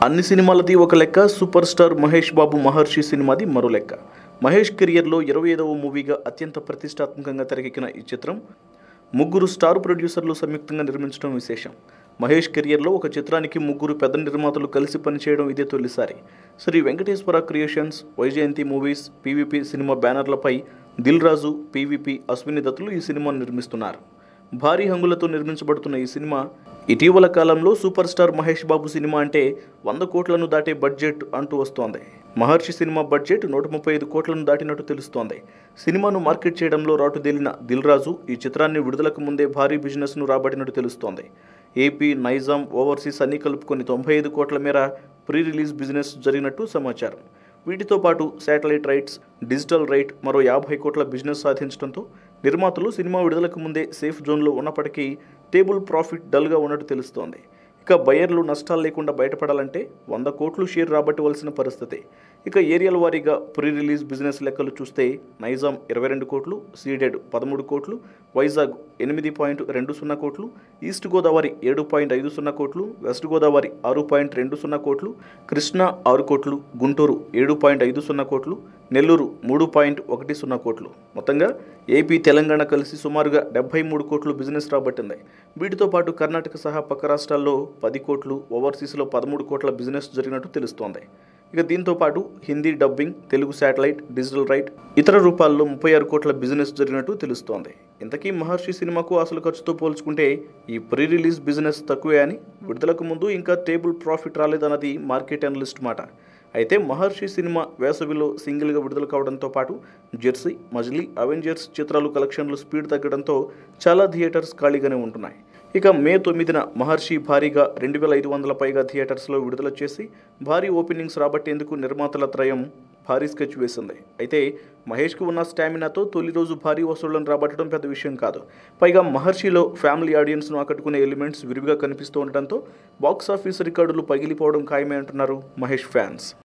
అన్ని సినిమాలది ఒక లెక్క సూపర్ స్టార్ మహేష్ బాబు మహర్షి సినిమాది మరో లెక్క మహేష్ కెరియర్లో ఇరవై ఐదవ మూవీగా అత్యంత ప్రతిష్టాత్మకంగా తెరకెక్కిన ఈ చిత్రం ముగ్గురు స్టార్ ప్రొడ్యూసర్లు సంయుక్తంగా నిర్మించడం విశేషం మహేష్ కెరియర్లో ఒక చిత్రానికి ముగ్గురు పెద్ద నిర్మాతలు కలిసి పనిచేయడం ఇదే తొలిసారి Sri Venkateswara creations Vyjayanthi movies PVP cinema బ్యానర్లపై దిల్ రాజు పీవీపీ అశ్విని దత్తులు ఈ సినిమాను నిర్మిస్తున్నారు భారీ హంగులతో నిర్మించబడుతున్న ఈ సినిమా ఇటీవల కాలంలో super star Mahesh Babu cinema అంటే వంద కోట్లను దాటే బడ్జెట్ అంటూ వస్తోంది మహర్షి సినిమా బడ్జెట్ నూట ముప్పై ఐదు కోట్లను దాటినట్టు తెలుస్తోంది సినిమాను మార్కెట్ చేయడంలో రాటుదేలిన దిల్ రాజు ఈ చిత్రాన్ని విడుదలకు ముందే భారీ బిజినెస్ను రాబట్టినట్టు తెలుస్తోంది ఏపీ నైజాం ఓవర్సీస్ అన్ని కలుపుకొని తొంభై ఐదు కోట్ల మేర ప్రీ రిలీజ్ బిజినెస్ జరిగినట్టు సమాచారం వీటితో పాటు శాటిలైట్ రైట్స్ డిజిటల్ రైట్ మరో యాభై కోట్ల బిజినెస్ సాధించడంతో నిర్మాతలు సినిమా విడుదలకు ముందే సేఫ్ జోన్లో ఉన్నప్పటికీ టేబుల్ ప్రాఫిట్ డల్గా ఉన్నట్టు తెలుస్తోంది ఇక బయర్లు నష్టాలు లేకుండా బయటపడాలంటే వంద కోట్లు షేర్ రాబట్టవలసిన పరిస్థితి ఇక ఏరియాల వారీగా ప్రీ రిలీజ్ బిజినెస్ లెక్కలు చూస్తే నైజాం ఇరవై రెండు కోట్లు సీడెడ్ పదమూడు కోట్లు వైజాగ్ ఎనిమిది పాయింట్ రెండు సున్నా కోట్లు ఈస్ట్ గోదావరి ఏడు పాయింట్ ఐదు సున్నా కోట్లు వెస్ట్ గోదావరి ఆరు పాయింట్ రెండు సున్నా కోట్లు కృష్ణా ఆరు కోట్లు గుంటూరు ఏడు పాయింట్ ఐదు సున్నా కోట్లు నెల్లూరు మూడు పాయింట్ ఒకటి సున్నా కోట్లు మొత్తంగా ఏపీ తెలంగాణ కలిసి సుమారుగా డెబ్బై మూడు కోట్లు బిజినెస్ రాబట్టింది వీటితో పాటు కర్ణాటక సహా పక్క రాష్ట్రాల్లో పది కోట్లు ఓవర్సీస్లో పదమూడు కోట్ల బిజినెస్ జరిగినట్టు తెలుస్తోంది ఇక దీంతో పాటు Hindi dubbing Telugu satellite digital right ఇతర రూపాల్లో ముప్పై ఆరు కోట్ల బిజినెస్ జరిగినట్టు తెలుస్తోంది ఇంతకీ మహర్షి సినిమాకు అసలు ఖర్చుతో పోల్చుకుంటే ఈ ప్రీ రిలీజ్ బిజినెస్ తక్కువే అని విడుదలకు ముందు ఇంకా టేబుల్ ప్రాఫిట్ రాలేదన్నది మార్కెట్ అనలిస్ట్ మాట అయితే మహర్షి సినిమా వేసవిలో సింగిల్గా విడుదల కావడంతో పాటు జెర్సీ మజిలీ అవెంజర్స్ చిత్రాలు కలెక్షన్లు స్పీడ్ తగ్గడంతో చాలా థియేటర్స్ ఖాళీగానే ఉంటున్నాయి ఇక మే తొమ్మిదిన మహర్షి భారీగా రెండు వేల ఐదు వందల పైగా థియేటర్స్లో విడుదల చేసి భారీ ఓపెనింగ్స్ రాబట్టేందుకు నిర్మాతల త్రయం భారీ స్కెచ్ వేసింది అయితే మహేష్కి ఉన్న స్టామినాతో తొలి రోజు భారీ వసూళ్లను రాబట్టడం పెద్ద విషయం కాదు పైగా మహర్షిలో ఫ్యామిలీ ఆడియన్స్ను ఆకట్టుకునే ఎలిమెంట్స్ విరివిగా కనిపిస్తూ ఉండటంతో బాక్స్ ఆఫీస్ రికార్డులు పగిలిపోవడం ఖాయమే అంటున్నారు మహేష్ ఫ్యాన్స్